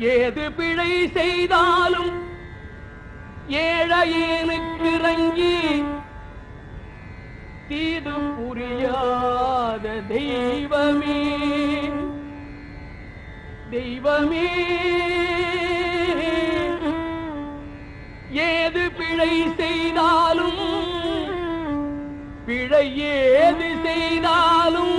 ஏது பிழை செய்தாலும் ஏழையேனுக்கு இறங்கி தீது புரியாத தெய்வமே தெய்வமே ஏது பிழை செய்தாலும் பிழை ஏது செய்தாலும்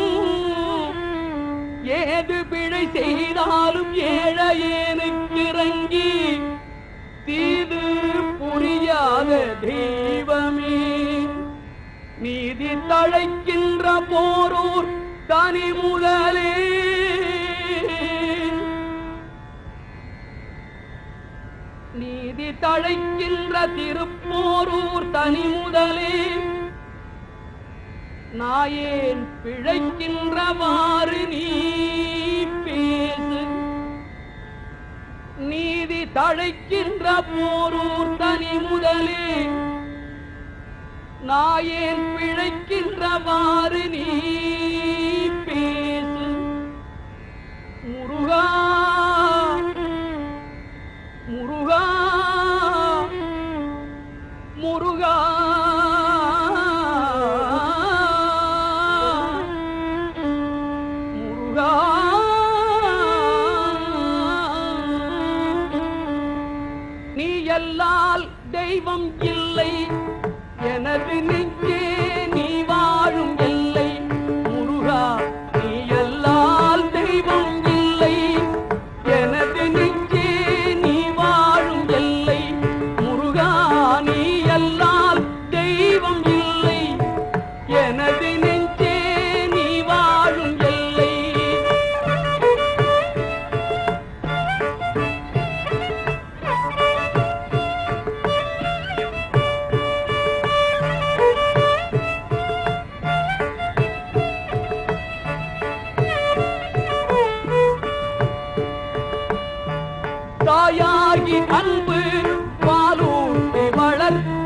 ஏது பிழை செய்தாலும் ஏழையேனுக்கு இறங்கி தீது புரியாத தெய்வமே நீதி தழைக்கின்ற போரூர் தனி முதலே நீதி தழைக்கின்ற திருப்போரூர் தனி முதலே நாயேன் பிழைக்கின்றவாறு நீ பேசு நீதி தழைக்கின்ற போரூர் தனி முதலே நாயேன் பிழைக்கின்றவாறு நீ பேசு முருகா முருகா முருகா முருகா நீ எல்லால் தெய்வம் இல்லை எனது நெஞ்சே நீ வாழும் எல்லை முருகா நீ எல்லால் தெய்வம் இல்லை எனது நெஞ்சே நீ வாழும் எல்லை முருகா நீ எல்லால் தெய்வம் இல்லை எனது நெஞ்சே நீ வாழும் எல்லை தாயாகி அன்பு பாலூட்டி வளர்த்தாய்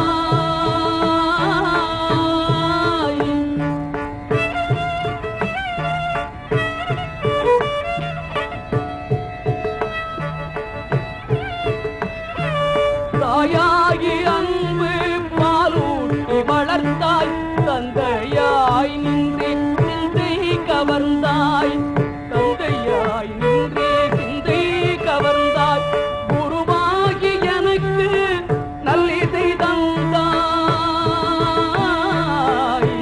தாயாகி அன்பு பாலூட்டி வளர்த்தாய் தந்தையாய் நின்றே சிந்தை கவர்ந்தாய் தந்தையாய் நின்றே சிந்தை கவர்ந்தாய் குருவாகி எனக்கு நல்லிசை தந்தாய்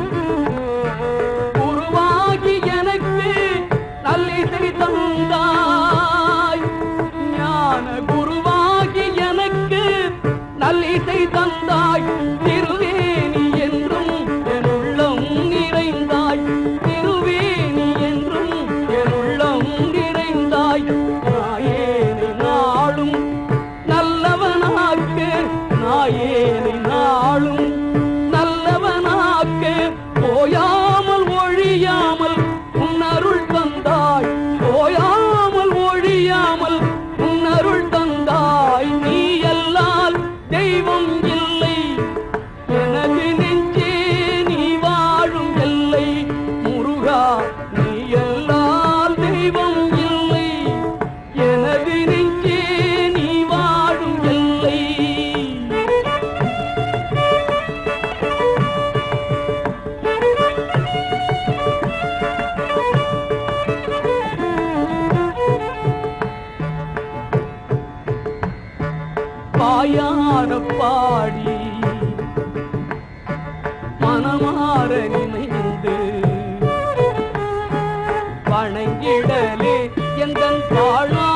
குருவாகி எனக்கு நல்லிசை தந்தாய் ஞான குருவாகி எனக்கு நல்லிசை தந்தாய் திருவேணி என்றும் என் உள்ளம் நிறைந்தாய் திருவேணி என்றும் என் உள்ளம் நிறைந்தாய் நாயேனை நாளும் நல்லவனாக்கு நாயேனை நாளும் நல்லவனாக்கு போயாமல் ஒழியாமல் உன் அருள் தந்தாய் போயாமல் ஒழியாமல் உன் அருள் தந்தாய் நீ எல்லால் தெய்வம் இல்லை எனது நெஞ்சே நீ வாழும் எல்லை முருகா நீ எல்லால் தெய்வம் இல்லை எனது நெஞ்சே நீ வாழும் எல்லை பாயார பாடி மனமாற நினைந்து வணங்கிடலே எந்தன் தாழா